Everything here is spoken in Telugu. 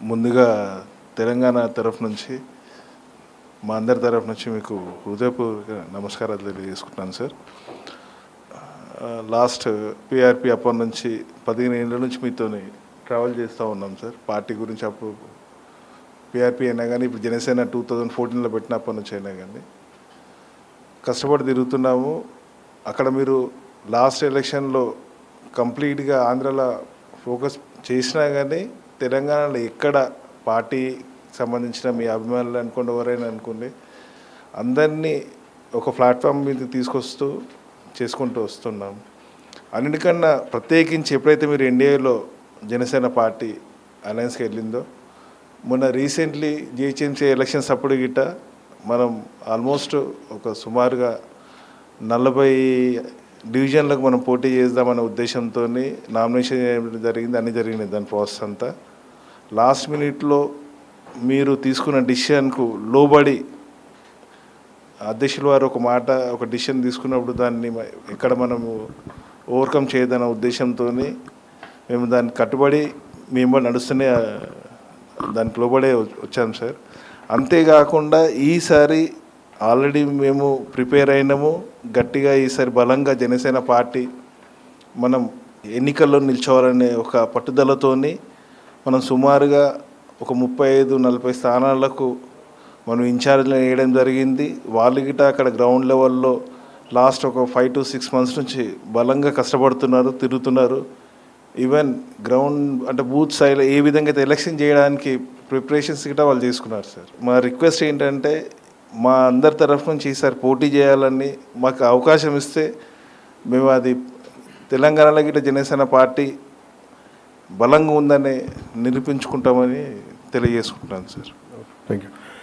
ముందుగా తెలంగాణ తరఫు నుంచి మా అందరి తరఫు నుంచి మీకు హృదయపూర్వక నమస్కారాలు తెలియజేసుకుంటున్నాను సార్ ఆ, లాస్ట్ పిఆర్పి అప్పటి నుంచి పదిహేను ఏళ్ళ నుంచి మీతో ట్రావెల్ చేస్తూ ఉన్నాం సార్ పార్టీ గురించి అప్పుడు పిఆర్పి అయినా కానీ ఇప్పుడు జనసేన టూ థౌజండ్ ఫోర్టీన్లో పెట్టినప్పటి నుంచి అయినా కానీ కష్టపడి తిరుగుతున్నాము అక్కడ మీరు లాస్ట్ ఎలక్షన్లో కంప్లీట్గా ఆంధ్రాలో ఫోకస్ చేసినా కానీ తెలంగాణలో ఎక్కడ పార్టీ సంబంధించిన మీ అభిమానులు అనుకోండి ఎవరైనా అనుకోండి అందరినీ ఒక ప్లాట్ఫామ్ మీద తీసుకొస్తూ చేసుకుంటూ వస్తున్నాం అన్నిటికన్నా ప్రత్యేకించి ఎప్పుడైతే మీరు ఎన్డీఏలో జనసేన పార్టీ అలయన్స్కి వెళ్ళిందో మొన్న రీసెంట్లీ జిహెచ్ఎంసీ ఎలక్షన్స్ అప్పుడు గిట్ట మనం ఆల్మోస్ట్ ఒక సుమారుగా నలభై డివిజన్లకు మనం పోటీ చేద్దామనే ఉద్దేశంతో నామినేషన్ చేయడం జరిగింది అన్ని జరిగినాయి దాని ప్రాసెస్ అంతా లాస్ట్ మినిట్లో మీరు తీసుకున్న డిసిషన్కు లోబడి అధ్యక్షుల వారు ఒక మాట ఒక డిసిషన్ తీసుకున్నప్పుడు దాన్ని మ- ఎక్కడ మనము ఓవర్కమ్ చేయదన్న ఉద్దేశంతో మేము దాన్ని కట్టుబడి మేము నడుస్తూనే ఆ, దానికి లోబడే వ- వచ్చాం సార్ అంతేకాకుండా ఈసారి ఆల్రెడీ మేము ప్రిపేర్ అయినాము గట్టిగా ఈసారి బలంగా జనసేన పార్టీ మనం ఎన్నికల్లో నిల్చోవాలనే ఒక పట్టుదలతోని మనం సుమారుగా ఒక ముప్పై ఐదు నలభై స్థానాలకు మనం ఇన్ఛార్జ్లు వేయడం జరిగింది వాళ్ళు గిట అక్కడ గ్రౌండ్ లెవెల్లో లాస్ట్ ఒక ఫైవ్ టు సిక్స్ మంత్స్ నుంచి బలంగా కష్టపడుతున్నారు తిరుగుతున్నారు ఈవెన్ గ్రౌండ్ అంటే బూత్ స్థాయిలో ఏ విధంగా అయితే ఎలక్షన్ చేయడానికి ప్రిపరేషన్స్ గిట్ట వాళ్ళు చేసుకున్నారు సార్ మా రిక్వెస్ట్ ఏంటంటే మా అందరి తరఫు నుంచి ఈసారి పోటీ చేయాలని మాకు అవకాశం ఇస్తే మేము అది తెలంగాణలో గిట్ట జనసేన పార్టీ బలంగా ఉందని నిరూపించుకుంటామని తెలియజేసుకుంటున్నాను సార్ థ్యాంక్ యూ